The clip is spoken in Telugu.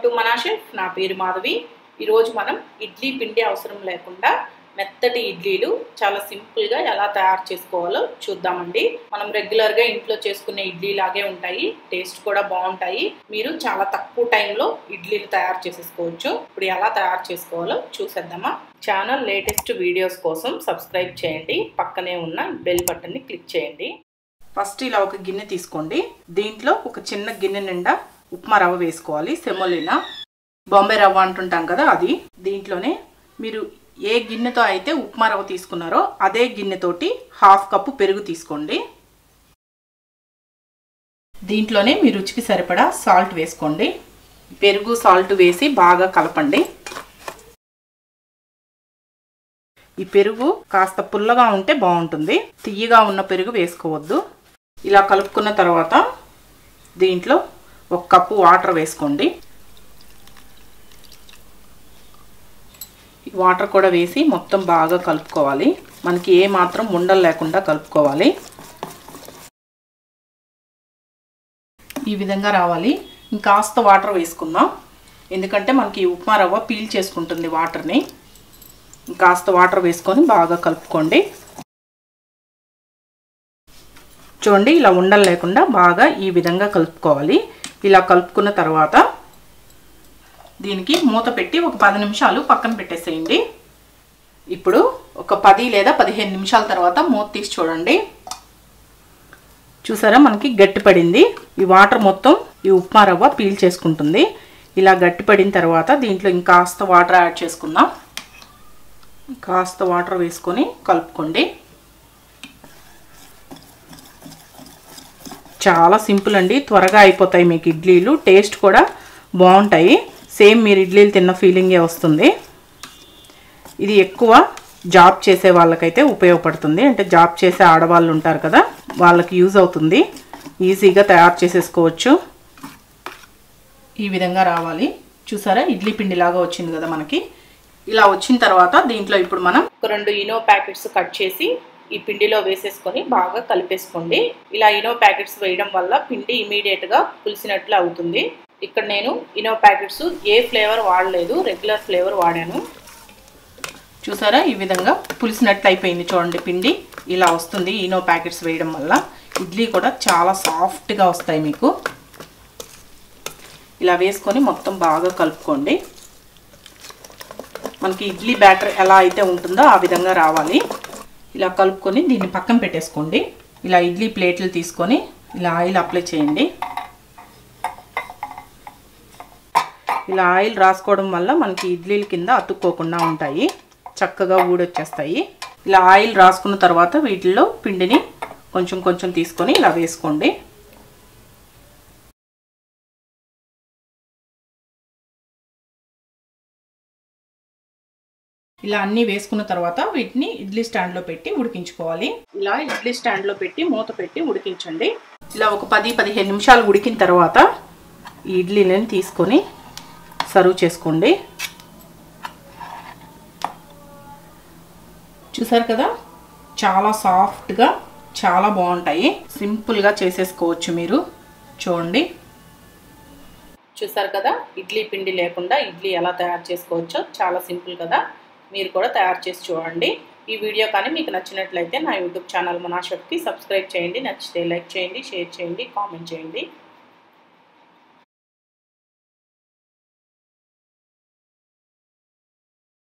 టు మనాషెఫ్ నా పేరు మాధవి ఈరోజు మనం ఇడ్లీ పిండి అవసరం లేకుండా మెత్తటి ఇడ్లీలు చాలా సింపుల్గా ఎలా తయారు చేసుకోవాలో చూద్దామండి మనం రెగ్యులర్గా ఇంట్లో చేసుకునే ఇడ్లీ లాగే ఉంటాయి టేస్ట్ కూడా బాగుంటాయి మీరు చాలా తక్కువ టైంలో ఇడ్లీలు తయారు చేసేసుకోవచ్చు ఇప్పుడు ఎలా తయారు చేసుకోవాలో చూసేద్దామా ఛానల్ లేటెస్ట్ వీడియోస్ కోసం సబ్స్క్రైబ్ చేయండి పక్కనే ఉన్న బెల్ బటన్ని క్లిక్ చేయండి ఫస్ట్ ఇలా ఒక గిన్నె తీసుకోండి దీంట్లో ఒక చిన్న గిన్నె నిండా ఉప్మా రవ్వ వేసుకోవాలి సెమోలినా బాంబే రవ్వ అంటుంటాం కదా అది దీంట్లోనే మీరు ఏ గిన్నెతో అయితే ఉప్మా రవ్వ తీసుకున్నారో అదే గిన్నెతోటి హాఫ్ కప్పు పెరుగు తీసుకోండి దీంట్లోనే మీ రుచికి సరిపడా సాల్ట్ వేసుకోండి పెరుగు సాల్ట్ వేసి బాగా కలపండి ఈ పెరుగు కాస్త పుల్లగా ఉంటే బాగుంటుంది తియ్యగా ఉన్న పెరుగు వేసుకోవద్దు ఇలా కలుపుకున్న తర్వాత దీంట్లో ఒక కప్పు వాటర్ వేసుకోండి వాటర్ కూడా వేసి మొత్తం బాగా కలుపుకోవాలి మనకి ఏ మాత్రం ఉండలు లేకుండా కలుపుకోవాలి ఈ విధంగా రావాలి ఇంకాస్త వాటర్ వేసుకుందాం ఎందుకంటే మనకి ఉప్మా రవ్వ పీల్ చేసుకుంటుంది వాటర్ని ఇంకాస్త వాటర్ వేసుకొని బాగా కలుపుకోండి చూడండి ఇలా ఉండలు లేకుండా బాగా ఈ విధంగా కలుపుకోవాలి ఇలా కలుపుకున్న తర్వాత దీనికి మూత పెట్టి ఒక పది నిమిషాలు పక్కన పెట్టేసేయండి ఇప్పుడు ఒక పది లేదా పదిహేను నిమిషాల తర్వాత మూత తీసి చూడండి చూసారా మనకి గట్టిపడింది ఈ వాటర్ మొత్తం ఈ ఉప్మా రవ్వ పీల్ చేసుకుంటుంది ఇలా గట్టిపడిన తర్వాత దీంట్లో ఇంకాస్త వాటర్ యాడ్ చేసుకుందాం కాస్త వాటర్ వేసుకొని కలుపుకోండి చాలా సింపుల్ అండి త్వరగా అయిపోతాయి మీకు ఇడ్లీలు టేస్ట్ కూడా బాగుంటాయి సేమ్ మీరు ఇడ్లీలు తిన్న ఫీలింగే వస్తుంది ఇది ఎక్కువ జాబ్ చేసే వాళ్ళకైతే ఉపయోగపడుతుంది అంటే జాబ్ చేసే ఆడవాళ్ళు ఉంటారు కదా వాళ్ళకి యూజ్ అవుతుంది ఈజీగా తయారు చేసేసుకోవచ్చు ఈ విధంగా రావాలి చూసారా ఇడ్లీ పిండిలాగా వచ్చింది కదా మనకి ఇలా వచ్చిన తర్వాత దీంట్లో ఇప్పుడు మనం ఒక రెండు ఇనో ప్యాకెట్స్ కట్ చేసి ఈ పిండిలో వేసేసుకొని బాగా కలిపేసుకోండి ఇలా ఇనో ప్యాకెట్స్ వేయడం వల్ల పిండి ఇమీడియట్గా పులిసినట్లు అవుతుంది ఇక్కడ నేను ఇనో ప్యాకెట్స్ ఏ ఫ్లేవర్ వాడలేదు రెగ్యులర్ ఫ్లేవర్ వాడాను చూసారా ఈ విధంగా పులిసినట్లు అయిపోయింది చూడండి పిండి ఇలా వస్తుంది ఈనో ప్యాకెట్స్ వేయడం వల్ల ఇడ్లీ కూడా చాలా సాఫ్ట్గా వస్తాయి మీకు ఇలా వేసుకొని మొత్తం బాగా కలుపుకోండి మనకి ఇడ్లీ బ్యాటర్ ఎలా అయితే ఉంటుందో ఆ విధంగా రావాలి ఇలా కలుపుకొని దీన్ని పక్కన పెట్టేసుకోండి ఇలా ఇడ్లీ ప్లేట్లు తీసుకొని ఇలా ఆయిల్ అప్లై చేయండి ఇలా ఆయిల్ రాసుకోవడం వల్ల మనకి ఇడ్లీల కింద అతుక్కోకుండా ఉంటాయి చక్కగా ఊడొచ్చేస్తాయి ఇలా ఆయిల్ రాసుకున్న తర్వాత వీటిల్లో పిండిని కొంచెం కొంచెం తీసుకొని ఇలా వేసుకోండి ఇలా అన్నీ వేసుకున్న తర్వాత వీటిని ఇడ్లీ స్టాండ్లో పెట్టి ఉడికించుకోవాలి ఇలా ఇడ్లీ స్టాండ్లో పెట్టి మూత పెట్టి ఉడికించండి ఇలా ఒక పది పదిహేను నిమిషాలు ఉడికిన తర్వాత ఈ ఇడ్లీలను తీసుకొని సర్వ్ చేసుకోండి చూసారు కదా చాలా సాఫ్ట్గా చాలా బాగుంటాయి సింపుల్గా చేసేసుకోవచ్చు మీరు చూడండి చూసారు కదా ఇడ్లీ పిండి లేకుండా ఇడ్లీ ఎలా తయారు చేసుకోవచ్చో చాలా సింపుల్ కదా మీరు కూడా తయారు చేసి చూడండి ఈ వీడియో కానీ మీకు నచ్చినట్లయితే నా యూట్యూబ్ ఛానల్ మనాషఫ్కి సబ్స్క్రైబ్ చేయండి నచ్చితే లైక్ చేయండి షేర్ చేయండి కామెంట్ చేయండి